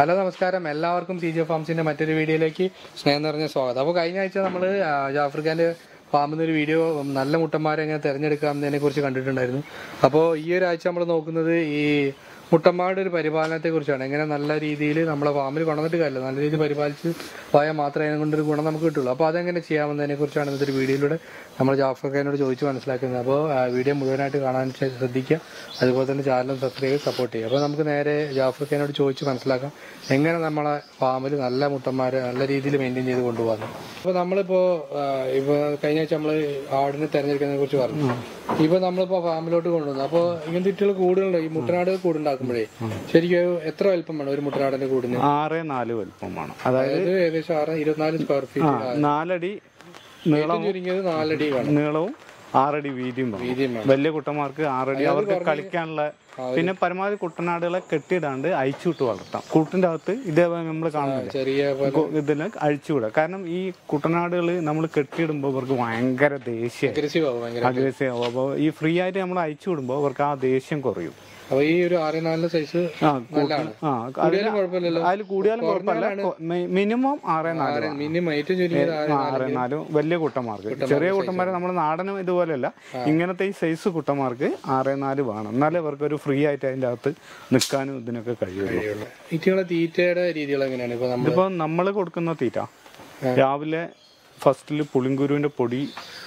Hello നമസ്കാരം എല്ലാവർക്കും C J ഫാംസിന്റെ മറ്റൊരു വീഡിയോയിലേക്ക് സ്നേഹം നിറഞ്ഞ സ്വാഗതം അപ്പോൾ കഴിഞ്ഞ ആഴ്ച നമ്മൾ ജാഫർ ഖാന്റെ ഫാമിൽ നിന്ന് ഒരു വീഡിയോ നല്ല മുട്ടന്മാരെ എങ്ങനെ തിരഞ്ഞെടുക്കാമെന്നതിനെ കുറിച്ച് കണ്ടിട്ടുണ്ടായിരുന്നു അപ്പോൾ ഈ ഒരു ആഴ്ച നമ്മൾ നോക്കുന്നത് ഈ മുട്ടന്മാരുടെ ഒരു പരിപാലനത്തെ കുറിച്ചാണ് എങ്ങനെ നല്ല രീതിയിൽ നമ്മളെ ഫാമിൽ കൊണ്ടുവന്നിട്ട് കാര്യമില്ല നല്ല രീതിയിൽ പരിപാലിച്ച് പോയാൽ മാത്രമേ അതിനെ കൊണ്ടൊരു ഗുണം നമുക്ക് കിട്ടുള്ളൂ അപ്പോൾ അതെങ്ങനെ ചെയ്യാമെന്നതിനെ കുറിച്ചാണ് ഇന്നത്തെ ഒരു വീഡിയോയിലൂടെ നമ്മൾ ജാഫർ ഖാനോട് ചോദിച്ച് മനസ്സിലാക്കുന്നത് അപ്പോൾ ആ, വീഡിയോ മുഴുവനായിട്ട് കാണാൻ ശ്ര- ശ്രദ്ധിക്കുക അതുപോലെ തന്നെ ചാനലും സബ്സ്ക്രൈബ് ചെയ്ത് സപ്പോർട്ട് ചെയ്യുക അപ്പോൾ നമുക്ക് നേരെ ജാഫർ ഖാനോട് ചോദിച്ച് മനസ്സിലാക്കാം എങ്ങനെ നമ്മളെ ഫാമിൽ നല്ല മുട്ടന്മാരെ നല്ല രീതിയിൽ മെയിൻറ്റെയിൻ ചെയ്ത് കൊണ്ടുപോകുന്നു അപ്പോൾ നമ്മളിപ്പോൾ ഇപ്പോൾ കഴിഞ്ഞ ആഴ്ച നമ്മൾ ആടിനെ തിരഞ്ഞെടുക്കുന്നതിനെ കുറിച്ച് പറഞ്ഞു ഇപ്പോൾ നമ്മളിപ്പോൾ ഫാമിലോട്ട് കൊണ്ടുവന്നു അപ്പോൾ ഇങ്ങനത്തെ ഇട്ടുള്ള കൂടുകളുണ്ട് ഈ മുട്ടനാട് കൂടുണ്ടാക്കുമ്പോഴേ ശരിക്കും എത്ര വലിപ്പം വേണം ഒരു മുട്ടനാടിന്റെ കൂടിന് ആറ് നാല് വലുപ്പമാണ് അതായത് അതായത് ഏകദേശം ആറ് ഇരുപത്തിനാല് സ്ക്വയർ ഫീറ്റ് നാലടി നീളം ചുരുങ്ങിയത് നാലടി വേണം നീളവും ആറടി വീതിയും വേണം. വീതിയും വേണം വലിയ കുട്ടന്മാർക്ക് ആറടി അവർക്ക് കളിക്കാനുള്ള പിന്നെ പരമാവധി കുട്ടനാടുകളെ കെട്ടിയിടാണ്ട് അയച്ചുവിട്ട് വളർത്താം കൂട്ടിന്റെ അകത്ത് ഇതേപോലെ നമ്മൾ കാണുന്നില്ല ചെറിയ ഇതിന് അഴിച്ചുവിടുക കാരണം ഈ കുട്ടനാടുകൾ നമ്മൾ കെട്ടിയിടുമ്പോൾ അവർക്ക് ഭയങ്കര ദേഷ്യം അഗ്രസീവ് ആവും ഭയങ്കര അഗ്രസീവ് ആവും അപ്പോൾ ഈ ഫ്രീ ആയിട്ട് നമ്മൾ അയച്ചു വിടുമ്പോൾ അവർക്ക് ആ ദേഷ്യം കുറയും അപ്പൊ ഈ ഒരു ആറ് നാലിന് സൈസ് ആ കൂട്ടിന് ആ കൂടിയാലും കുഴപ്പമില്ലല്ലോ അതിൽ കൂടിയാലും കുഴപ്പമില്ല മിനിമം ആറേ നാല് വേണം. മിനിമം ഏറ്റവും ചുരുങ്ങിയത് ആറ് ആ, ആറ് നാലും വലിയ കുട്ടന്മാർക്ക് ചെറിയ കുട്ടന്മാരെ നമ്മുടെ നാടനും ഇതുപോലെയല്ല ഇങ്ങനത്തെ ഈ സൈസ് കുട്ടന്മാർക്ക് ആറേ നാല് വേണം എന്നാലേ അവർക്ക് ഒരു ഫ്രീ ആയിട്ട് അതിന്റെ അകത്ത് നിൽക്കാനും ഇതിനൊക്കെ കഴിയുള്ളൂ ഇറ്റുകളെ തീറ്റയുടെ രീതികൾ എങ്ങനെയാണ് ഇപ്പൊ നമ്മൾ ഇപ്പൊ നമ്മൾ കൊടുക്കുന്ന തീറ്റ രാവിലെ ഫസ്റ്റിൽ പുളിങ്കുരുവിന്റെ പൊടി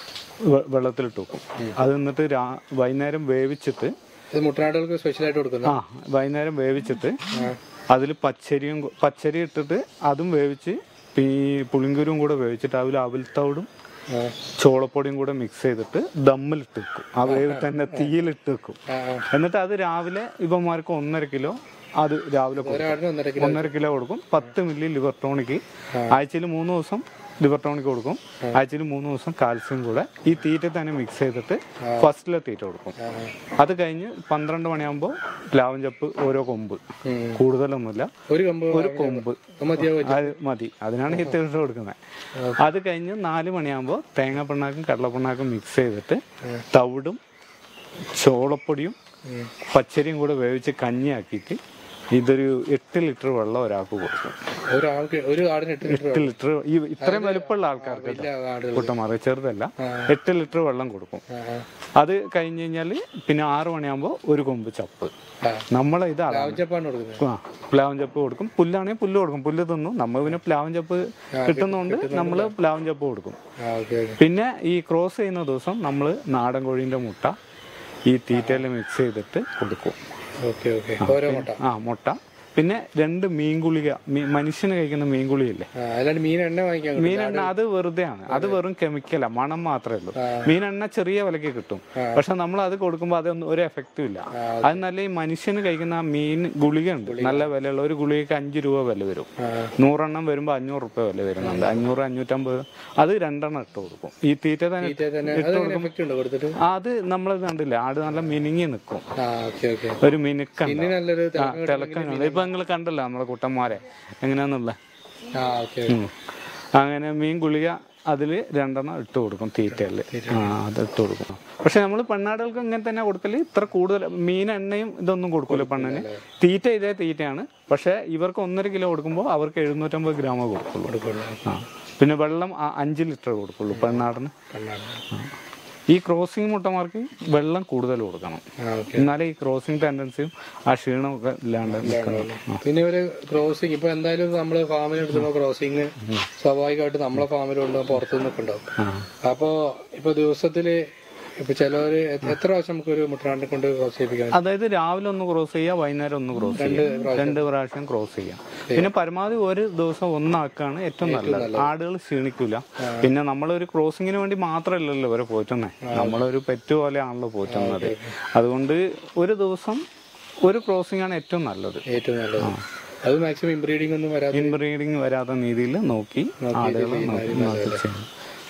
വെ- വെള്ളത്തിലിട്ട് വെക്കും അത് എന്നിട്ട് രാ- വൈകുന്നേരം വേവിച്ചിട്ട് ഇത് മുട്ടനാടുകൾക്ക് സ്പെഷ്യൽ ആയിട്ട് കൊടുക്കുന്നത് ആ വൈകുന്നേരം വേവിച്ചിട്ട് അതിൽ പച്ചരിയും കൂ- പച്ചരി ഇട്ടിട്ട് അതും വേവിച്ച് ഈ പുളിങ്കുരുവും കൂടെ വേവിച്ചിട്ട് അതിൽ അവിൽത്തവിടും ആ. ചോളപ്പൊടിയും കൂടെ മിക്സ് ചെയ്തിട്ട് ദമ്മിലിട്ട് വെക്കും ആ വേവ് തന്നെ തീയിലിട്ട് വെക്കും ആ, ആ. എന്നിട്ട് അത് രാവിലെ ഇവന്മാർക്ക് ഒന്നര കിലോ അത് രാവിലെ കൊടുക്കും ഒരാടിന് ഒന്നര കിലോ ഒന്നര കിലോ കൊടുക്കും പത്ത് മില്ലി ലിവർ ടോണിക്ക് ആഴ്ചയിൽ മൂന്ന് ദിവസം ലിവർ ടോണിക്ക് കൊടുക്കും ആഴ്ചയിൽ മൂന്ന് ദിവസം കാൽസ്യം കൂടെ ഈ തീറ്റ തന്നെ മിക്സ് ചെയ്തിട്ട് ഫസ്റ്റിലെ തീറ്റ കൊടുക്കും ആ, ആ. അത് കഴിഞ്ഞ് പന്ത്രണ്ട് മണിയാകുമ്പോൾ പ്ലാവൻ ചപ്പ് ഓരോ കൊമ്പ് ഉം. കൂടുതലൊന്നുമില്ല ഒരു കമ്പ് ഒരു കൊമ്പ് മതിയാവും അത് മതി അതിനാണ് ഈ തീറ്റ കൊടുക്കുന്നത് അത് കഴിഞ്ഞ് നാല് മണിയാകുമ്പോൾ തേങ്ങ പിണ്ണാക്കും കടലപ്പിണ്ണാക്കും മിക്സ് ചെയ്തിട്ട് തവിടും ചോളപ്പൊടിയും ഉം. പച്ചരിയും കൂടെ വേവിച്ച് കഞ്ഞിയാക്കിയിട്ട് ഇതൊരു എട്ട് ലിറ്റർ വെള്ളം ഒരാൾക്ക് കൊടുക്കും ഒരാൾക്ക് ഒരു ആടിന് എട്ട് ലിറ്റർ എട്ട് ലിറ്റർ ഈ ഇത്രയും വലുപ്പമുള്ള ആൾക്കാർക്ക് വലിയ ആടുകൾ കുട്ടന്മാർ ചെറുതല്ല എട്ട് ലിറ്റർ വെള്ളം കൊടുക്കും ആ, ആ. അത് കഴിഞ്ഞ് കഴിഞ്ഞാൽ പിന്നെ ആറ് മണിയാകുമ്പോൾ ഒരു കൊമ്പ് ചപ്പ് ആ. നമ്മളെ ഇത് അതാണ് ആവശ്യപ്പാണ് കൊടുക്കുന്നത് ആ പ്ലാവൻ ചപ്പ് കൊടുക്കും പുല്ലാണെങ്കിൽ പുല്ല് കൊടുക്കും പുല്ല് തിന്നും നമ്മൾ പിന്നെ പ്ലാവൻ ചപ്പ് കിട്ടുന്നതുകൊണ്ട് നമ്മൾ പ്ലാവൻ ചപ്പ് കൊടുക്കും ആ ഓക്കെ ഓക്കെ പിന്നെ ഈ ക്രോസ് ചെയ്യുന്ന ദിവസം നമ്മൾ നാടൻ കോഴീൻ്റെ മുട്ട ഈ തീറ്റയിൽ മിക്സ് ചെയ്തിട്ട് കൊടുക്കും ഓക്കെ ഓക്കെ ഓരോ മുട്ട ആ മുട്ട പിന്നെ രണ്ട് മീൻ ഗുളിക മീ- മനുഷ്യന് കഴിക്കുന്ന മീൻ ഗുളികയില്ലേ ആ അല്ലാണ്ട് മീൻ എണ്ണ വാങ്ങിക്കാൻ കിട്ടും. മീനെണ്ണ അത് വെറുതെയാണ് അത് വെറും കെമിക്കലാ മണം മാത്രമേ ഉള്ളൂ മീനെണ്ണ ചെറിയ വിലക്ക് കിട്ടും പക്ഷെ നമ്മൾ അത് കൊടുക്കുമ്പോൾ അതൊന്നും ഒരു എഫക്റ്റും ഇല്ല അത് നല്ല ഈ മനുഷ്യന് കഴിക്കുന്ന ആ മീൻ ഗുളിക ഉണ്ട് നല്ല വിലയുള്ള ഒരു ഗുളികക്ക് അഞ്ച് രൂപ വില വരും ആ. നൂറെണ്ണം വരുമ്പോൾ അഞ്ഞൂറ് റുപ്യ വില വരുന്നുണ്ട് അഞ്ഞൂറ് അഞ്ഞൂറ്റമ്പത് അത് രണ്ടെണ്ണം ഇട്ട് കൊടുക്കും ഈ തീറ്റ തന്നെ തീറ്റ തന്നെ അത് എഫക്റ്റ് ഉണ്ടോ കൊടുത്തിട്ട് അത് നമ്മൾ കണ്ടില്ല ആട് നല്ല മിനുങ്ങി നിൽക്കും ആ ഓക്കെ ഓക്കെ ഒരു മിനുക്കുണ്ട് ഇനി നല്ലൊരു ആ തിളക്കം ഇപ്പൊ നിങ്ങൾ കണ്ടല്ലോ നമ്മളെ കുട്ടന്മാരെ എങ്ങനെയാന്നുള്ള ആ ഓക്കെ ഉം. അങ്ങനെ മീൻ ഗുളിക അതിൽ രണ്ടെണ്ണം ഇട്ട് കൊടുക്കും തീറ്റയിൽ ആ അത് ഇട്ട് കൊടുക്കും പക്ഷെ നമ്മൾ പെണ്ണാടുകൾക്ക് ഇങ്ങനെ തന്നെ കൊടുക്കല് ഇത്ര കൂടുതൽ മീൻ എണ്ണയും ഇതൊന്നും കൊടുക്കൂല പെണ്ണിന് തീറ്റ ഇതേ തീറ്റയാണ് പക്ഷെ ഇവർക്ക് ഒന്നര കിലോ കൊടുക്കുമ്പോൾ അവർക്ക് എഴുന്നൂറ്റമ്പത് ഗ്രാമേ കൊടുക്കുള്ളൂ കൊടുക്കുള്ളൂ ആ പിന്നെ വെള്ളം ആ അഞ്ച് ലിറ്റർ കൊടുക്കുള്ളൂ പെണ്ണാടിന് കണ്ണാടി ഈ ക്രോസിംഗ് മുട്ടന്മാർക്ക് വെള്ളം കൂടുതൽ കൊടുക്കണം ആ ഓക്കെ എന്നാലേ ഈ ക്രോസിംഗ് ടെൻഡൻസിയും ആ ക്ഷീണവും ഒക്കെ ഇല്ലാണ്ട് നിൽക്കുന്നുള്ളൂ പിന്നെ ഒരു ക്രോസിങ് ഇപ്പൊ എന്തായാലും നമ്മള് ഫാമിൽ എടുത്തുമ്പോ ക്രോസിങ് സ്വാഭാവികമായിട്ട് നമ്മളെ ഫാമിലുണ്ട് പുറത്തു നിന്നൊക്കെ ഉണ്ടാവും ആ അപ്പോ ഇപ്പൊ ദിവസത്തില് ഇപ്പൊ ചിലവര് എ- എത്ര പ്രാവശ്യം നമുക്ക് ഒരു മുട്ടനാടിനെ കൊണ്ട് ക്രോസ് ചെയ്യിപ്പിക്കാൻ അതായത് രാവിലെ ഒന്ന് ക്രോസ് ചെയ്യുക വൈകുന്നേരം ഒന്ന് ക്രോസ് ചെയ്യുക രണ്ട് പ്രാവശ്യം ക്രോസ് ചെയ്യാം പിന്നെ പരമാവധി ഒരു ദിവസം ഒന്നാക്കാണ് ഏറ്റവും നല്ലത് ആടുകൾ ക്ഷീണിക്കൂല പിന്നെ നമ്മളൊരു ക്രോസിങ്ങിന് വേണ്ടി മാത്രമല്ലല്ലോ ഇവരെ പോറ്റുന്നത് നമ്മളൊരു പെറ്റ് പോലെയാണല്ലോ പോറ്റുന്നത് അതുകൊണ്ട് ഒരു ദിവസം ഒരു ക്രോസിംഗ് ആണ് ഏറ്റവും നല്ലത് ഏറ്റവും നല്ലത് അത് മാക്സിമം ഇംബ്രീഡിംഗ് ഒന്നും വരാതെ ഇൻബ്രീഡിങ് വരാത്ത രീതിയിൽ നോക്കി ആടുകളെ നോക്കി നോക്കി ചെയ്യണം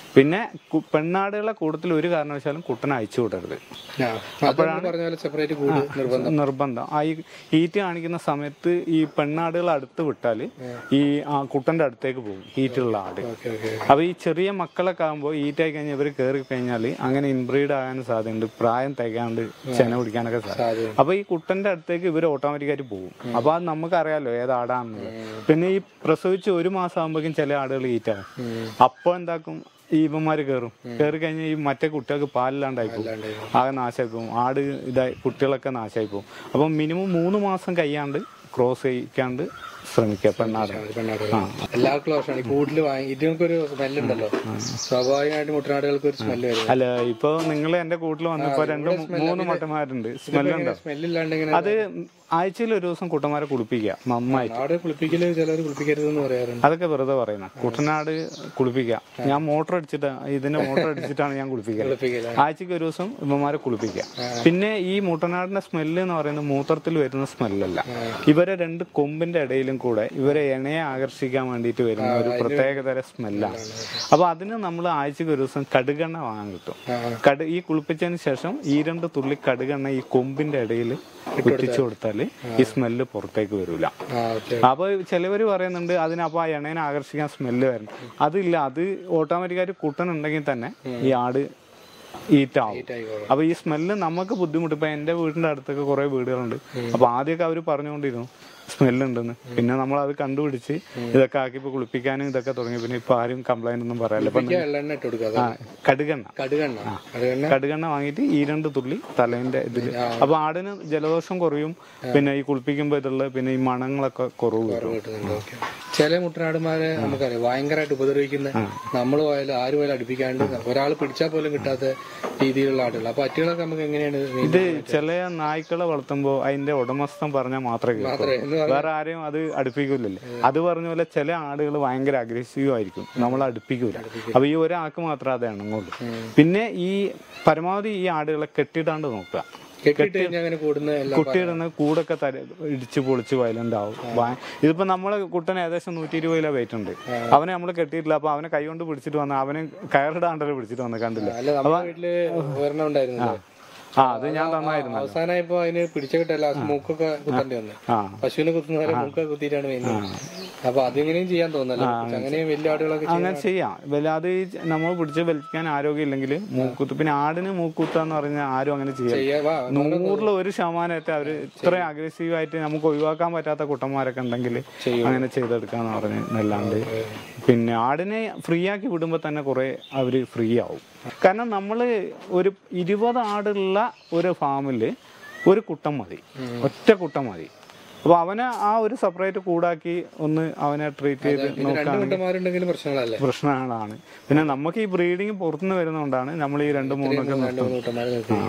പിന്നെ കു- പെണ്ണാടുകളെ കൂട്ടത്തിൽ ഒരു കാരണവശാലും കുട്ടനെ അയച്ചു വിടരുത് ആ, അതാണ് പറഞ്ഞ പോലെ സെപ്പറേറ്റ് കൂട് നിർബന്ധം നിർബന്ധം ആ ഈ ഹീറ്റ് കാണിക്കുന്ന സമയത്ത് ഈ പെണ്ണാടുകൾ അടുത്ത് വിട്ടാൽ ഈ ആ കുട്ടന്റെ അടുത്തേക്ക് പോകും ഹീറ്റുള്ള ആട് ഓക്കെ ഓക്കെ അപ്പൊ ഈ ചെറിയ മക്കളൊക്കെ ആകുമ്പോൾ ഹീറ്റായി കഴിഞ്ഞാൽ ഇവർ കയറി കഴിഞ്ഞാൽ അങ്ങനെ ഇൻബ്രീഡ് ആകാൻ സാധ്യതയുണ്ട് പ്രായം തികയാണ്ട് ചെന പിടിക്കാനൊക്കെ സാധ്യത സാധ്യത അപ്പൊ ഈ കുട്ടന്റെ അടുത്തേക്ക് ഇവർ ഓട്ടോമാറ്റിക്കായിട്ട് പോകും അപ്പൊ അത് നമുക്കറിയാലോ ഏത് ആടാണെന്നുള്ളത് പിന്നെ ഈ പ്രസവിച്ച് ഒരു മാസം ആകുമ്പോഴേക്കും ചില ആടുകൾ ഹീറ്റാകും അപ്പൊ എന്താക്കും ഈ ഇവന്മാര് കയറും കയറി കഴിഞ്ഞാൽ ഈ മറ്റേ കുട്ടികൾക്ക് പാലില്ലാണ്ടായി പോകും ആകെ നാശമായി പോകും ആട് ഇതായി കുട്ടികളൊക്കെ നാശമായി പോകും അപ്പം മിനിമം മൂന്ന് മാസം കഴിയാണ്ട് ക്രോസ് ചെയ്യിക്കാണ്ട് ശ്രമിക്കുക പെണ്ണാട് പെണ്ണാട് എല്ലാവർക്കും ദോഷമാണ് ഈ കൂട്ടിൽ വാങ്ങി ഇതിനൊക്കൊരു സ്മെല്ലുണ്ടല്ലോ സ്വാഭാവികമായിട്ട് മുട്ടനാടുകൾക്ക് ഒരു സ്മെല്ല് വരും അല്ല ഇപ്പൊ നിങ്ങൾ എന്റെ കൂട്ടിൽ വന്നപ്പോ രണ്ട് മൂന്ന് മട്ടന്മാരുണ്ട് സ്മെല്ലുണ്ടോ സ്മെല്ലില്ലാണ്ട് ഇങ്ങനെ അത് ആഴ്ചയിൽ ഒരു ദിവസം കുട്ടന്മാരെ കുളിപ്പിക്കുക നന്നായിട്ട് ആട് കുളിപ്പിക്കല് ചിലർ കുളിപ്പിക്കരുതെന്ന് പറയാറുണ്ട് അതൊക്കെ വെറുതെ പറയുന്ന കുട്ടനാട് കുളിപ്പിക്കുക ഞാൻ മോട്ടർ അടിച്ചിട്ട് ഇതിന്റെ മോട്ടർ അടിച്ചിട്ടാണ് ഞാൻ കുളിപ്പിക്കുക കുളിപ്പിക്കല ആഴ്ചക്ക് ഒരു ദിവസം ഇവന്മാരെ കുളിപ്പിക്കുക പിന്നെ ഈ മുട്ടനാടിന്റെ സ്മെല്ല് എന്ന് പറയുന്നത് മൂത്രത്തിൽ വരുന്ന സ്മെല്ലല്ല ഇവരെ രണ്ട് കൊമ്പിന്റെ ഇടയിലും കൂടെ ഇവരെ ഇണയെ ആകർഷിക്കാൻ വേണ്ടിയിട്ട് വരുന്ന ഒരു പ്രത്യേകതര സ്മെല്ലാണ് അപ്പൊ അതിന് നമ്മൾ ആഴ്ചക്ക് ഒരു ദിവസം കടുകെണ്ണ വാങ്ങാൻ കിട്ടും കടു ഈ കുളിപ്പിച്ചതിന് ശേഷം ഈ രണ്ട് തുള്ളി കടുകെണ്ണ ഈ കൊമ്പിന്റെ ഇടയിൽ കുറ്റിച്ചു കൊടുത്താൽ ഈ സ്മെല്ല് പുറത്തേക്ക് വരില്ല ആ ഓക്കെ അപ്പൊ ചിലവര് പറയുന്നുണ്ട് അതിനപ്പോ ആ എണ്ണേനെ ആകർഷിക്കാൻ സ്മെല്ല് വരണം അതില്ല അത് ഓട്ടോമാറ്റിക്കായിട്ട് കുട്ടനുണ്ടെങ്കിൽ തന്നെ ഈ ആട് ഈറ്റാവും ആയിക്കോളും അപ്പൊ ഈ സ്മെല്ല് നമുക്ക് ബുദ്ധിമുട്ട് ഇപ്പൊ എന്റെ വീടിന്റെ അടുത്തൊക്കെ കുറെ വീടുകളുണ്ട് അപ്പൊ ആദ്യമൊക്കെ അവര് പറഞ്ഞുകൊണ്ടിരുന്നു സ്മെല്ല് ഉണ്ടെന്ന് പിന്നെ നമ്മൾ അത് കണ്ടുപിടിച്ച് ഇതൊക്കെ ആക്കി ഇപ്പൊ കുളിപ്പിക്കാനും ഇതൊക്കെ തുടങ്ങി പിന്നെ ഇപ്പൊ ആരും കംപ്ലൈന്റ് ഒന്നും പറയാനില്ല ഇപ്പൊ എള്ളെണ്ണ ഇട്ട് കൊടുക്കുക ആ, കടുകെണ്ണ കടുകെണ്ണ കടുകെണ്ണ കടുകെണ്ണ വാങ്ങിയിട്ട് ഈ രണ്ട് തുള്ളി തലേന്റെ ഇതില് അപ്പൊ ആടിന് ജലദോഷം കുറയും പിന്നെ ഈ കുളിപ്പിക്കുമ്പോ ഇതുള്ള പിന്നെ ഈ മണങ്ങളൊക്കെ കുറവ് വരും കിട്ടുന്നുണ്ട് ഓക്കെ ചില മുട്ടനാടുമാരെ നമുക്കറിയാം ഭയങ്കരമായിട്ട് ഉപദ്രവിക്കുന്ന നമ്മൾ പോയാലും ആര് പോയാലും അടുപ്പിക്കാണ്ട് ഒരാൾ പിടിച്ചാൽ പോലും കിട്ടാത്ത രീതിയിലുള്ള ആടുകൾ അപ്പൊ അറ്റുകളൊക്കെ നമുക്ക് എങ്ങനെയാണ് ഇത് ചില നായ്ക്കളെ വളർത്തുമ്പോ അതിന്റെ ഉടമസ്ഥൻ പറഞ്ഞാൽ മാത്രമേ കേൾക്കൂ മാത്രമേ എന്ന് വേറെ ആരെയും അത് അടുപ്പിക്കൂലല്ലോ അത് പറഞ്ഞ പോലെ ചില ആടുകൾ ഭയങ്കര അഗ്രസീവ് ആയിരിക്കും നമ്മൾ അടുപ്പിക്കൂല അപ്പൊ ഈ ഒരാൾക്ക് മാത്രമേ അത് ഇണങ്ങുള്ളൂ പിന്നെ ഈ പരമാവധി ഈ ആടുകളെ കെട്ടിടാണ്ട് നോക്കുക കെട്ടിട്ട് കഴിഞ്ഞാൽ അങ്ങനെ കൂടുന്ന എല്ലാം കുട്ടിയിടുന്ന കൂടൊക്കെ തര ഇടിച്ച് പൊളിച്ച് വയലന്റ് ആവും ഭയ- ഇതിപ്പോ നമ്മളെ കുട്ടന് ഏകദേശം നൂറ്റി ഇരുപത് കിലോ വെയിറ്റ് ഉണ്ട് അവനെ നമ്മൾ കെട്ടിയിട്ടില്ല അപ്പൊ അവനെ കൈ കൊണ്ട് പിടിച്ചിട്ട് വന്ന അവനെ കയറിടാണ്ടല്ലോ പിടിച്ചിട്ട് വന്ന കണ്ടില്ല അല്ല നമ്മുടെ വീട്ടില് ഒരെണ്ണം ഉണ്ടായിരുന്നു ആ അത് ഞാൻ തന്നായിരുന്നു അവസാനമായപ്പോ അതിന് പിടിച്ച കിട്ടല്ല മൂക്കൊക്കെ കുത്തേണ്ടി വന്നു ആ പശുവിനെ കുത്തുന്ന പോലെ മൂക്കൊക്കെ കുത്തിയിട്ടാണ് വേണ്ടത് അപ്പൊ അതെങ്ങനെയും ചെയ്യാൻ തോന്നല്ലോ അങ്ങനെയും വലിയ ആടുകളൊക്കെ ചെയ്യാൻ- അങ്ങനെ ചെയ്യാം വല്ലാതെ ഈ നമ്മൾ പിടിച്ച് വലിക്കാൻ ആരോഗ്യം ഇല്ലെങ്കിൽ മൂക്കുത്ത് പിന്നെ ആടിന് മൂക്കുത്താന്ന് പറഞ്ഞാൽ ആരും അങ്ങനെ ചെയ്യാം ചെയ്യാ- വാ, നൂറിൽ ഒരു ശതമാനമായിട്ട് അവര് ഇത്രയും അഗ്രസീവ് ആയിട്ട് നമുക്ക് ഒഴിവാക്കാൻ പറ്റാത്ത കുട്ടന്മാരൊക്കെ ഉണ്ടെങ്കിൽ അങ്ങനെ ചെയ്തെടുക്കാന്ന് പറഞ്ഞ് നല്ലാണ്ട് പിന്നെ ആടിനെ ഫ്രീ ആക്കി വിടുമ്പോൾ തന്നെ കുറെ അവര് ഫ്രീ ആവും കാരണം നമ്മൾ ഒരു ഇരുപത് ആടുള്ള ഒരു ഫാമില് ഒരു കുട്ടം മതി ഒറ്റ കുട്ടം മതി അപ്പൊ അവനെ ആ ഒരു സെപ്പറേറ്റ് കൂടാക്കി ഒന്ന് അവനെ ട്രീറ്റ് ചെയ്ത് പിന്നെ രണ്ട് മുട്ടന്മാരുണ്ടെങ്കിലും പ്രശ്നങ്ങളല്ലേ പ്രശ്നങ്ങളാണ് പിന്നെ നമുക്ക് ഈ ബ്രീഡിങ് പുറത്തുനിന്ന് വരുന്നതുകൊണ്ടാണ് നമ്മൾ ഈ രണ്ട് മൂന്നൊക്കെ രണ്ട് മൂന്ന് മുട്ടന്മാരെ നിർത്തി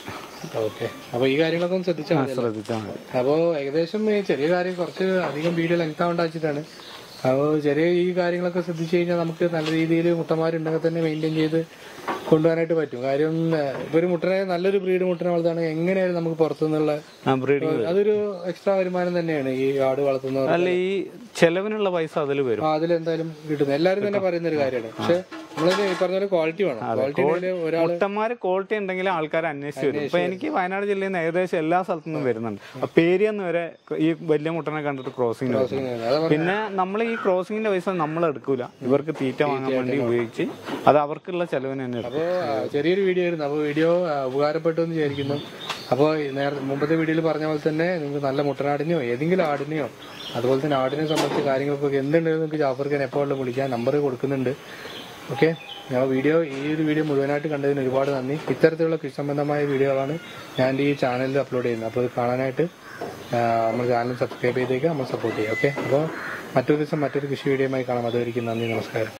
ഓക്കെ അപ്പൊ ഈ കാര്യങ്ങളൊക്കെ ഒന്ന് ശ്രദ്ധിച്ചാൽ മതി ശ്രദ്ധിച്ചാൽ മതി അപ്പോൾ ഏകദേശം ഈ ചെറിയ കാര്യം കുറച്ച് അധികം വീഡിയോ ലെങ്ത് ആവേണ്ട വെച്ചിട്ടാണ് അപ്പോൾ ചെറിയ ഈ കാര്യങ്ങളൊക്കെ ശ്രദ്ധിച്ചു കഴിഞ്ഞാൽ നമുക്ക് നല്ല രീതിയിൽ മുട്ടന്മാരുണ്ടെങ്കിൽ തന്നെ മെയിൻറ്റെയിൻ ചെയ്ത് കൊണ്ടുപോകാനായിട്ട് പറ്റും കാര്യം ഏഹ്, ഇപ്പൊ ഒരു മുട്ടനെ നല്ലൊരു ബ്രീഡ് മുട്ടനെ വളർത്തുകയാണെങ്കിൽ എങ്ങനെയായാലും നമുക്ക് പുറത്തുനിന്നുള്ള ആ ബ്രീഡിങ് അതൊരു എക്സ്ട്രാ വരുമാനം തന്നെയാണ് ഈ ആട് വളർത്തുന്നവർ അല്ല ഈ ചെലവിനുള്ള പൈസ അതിൽ വരും ആ, അതിലെന്തായാലും കിട്ടുന്നത് എല്ലാവരും തന്നെ പറയുന്ന ഒരു കാര്യമാണ് പക്ഷെ നമ്മള് ഈ പറഞ്ഞ പോലെ ക്വാളിറ്റി വേണം ക്വാളിറ്റി ഒരാൾ മുട്ടന്മാര് ക്വാളിറ്റി ഉണ്ടെങ്കിൽ ആൾക്കാർ അന്വേഷിച്ച് വരും ഇപ്പൊ എനിക്ക് വയനാട് ജില്ലയിൽ നിന്ന് ഏകദേശം എല്ലാ സ്ഥലത്തു നിന്നും വരുന്നുണ്ട് അപ്പൊ പേരിയെന്ന് വരെ ഈ വലിയ മുട്ടനെ കണ്ടിട്ട് ക്രോസിംഗ് അത് പിന്നെ നമ്മൾ ഈ ക്രോസിംഗിന്റെ പൈസ നമ്മൾ എടുക്കൂല ഇവർക്ക് തീറ്റ വാങ്ങാൻ വേണ്ടി ഉപയോഗിച്ച് അത് അവർക്കുള്ള ചെലവിന് തന്നെ എടുക്കും അപ്പോൾ ചെറിയൊരു വീഡിയോ ആയിരുന്നു അപ്പോൾ വീഡിയോ ആ, ഉപകാരപ്പെട്ടു എന്ന് വിചാരിക്കുന്നു അപ്പോൾ നേരത്തെ മുമ്പത്തെ വീഡിയോയിൽ പറഞ്ഞ പോലെ തന്നെ നിങ്ങൾക്ക് നല്ല മുട്ടനാടിനെയോ ഏതെങ്കിലും ആടിനെയോ അതുപോലെ തന്നെ ആടിനെ സംബന്ധിച്ച കാര്യങ്ങൾക്കൊക്കെ എന്തുണ്ടെങ്കിലും നിങ്ങൾക്ക് ജാഫർഖാൻ എപ്പോഴും വിളിക്കാൻ നമ്പർ കൊടുക്കുന്നുണ്ട് ഓക്കെ ഞാൻ വീഡിയോ ഈ ഒരു വീഡിയോ മുഴുവനായിട്ട് കണ്ടതിന് ഒരുപാട് നന്ദി ഇത്തരത്തിലുള്ള കൃഷി സംബന്ധമായ വീഡിയോകളാണ് ഞാൻ ഈ ചാനലിൽ അപ്ലോഡ് ചെയ്യുന്നത് അപ്പോൾ ഇത് കാണാനായിട്ട് ആ, നമ്മൾ ചാനൽ സബ്സ്ക്രൈബ് ചെയ്തേക്ക് നമ്മൾ സപ്പോർട്ട് ചെയ്യാം ഓക്കെ അപ്പോൾ മറ്റൊരു ദിവസം മറ്റൊരു കൃഷി വീഡിയോയുമായി കാണാം അതുവരെയും നന്ദി നമസ്കാരം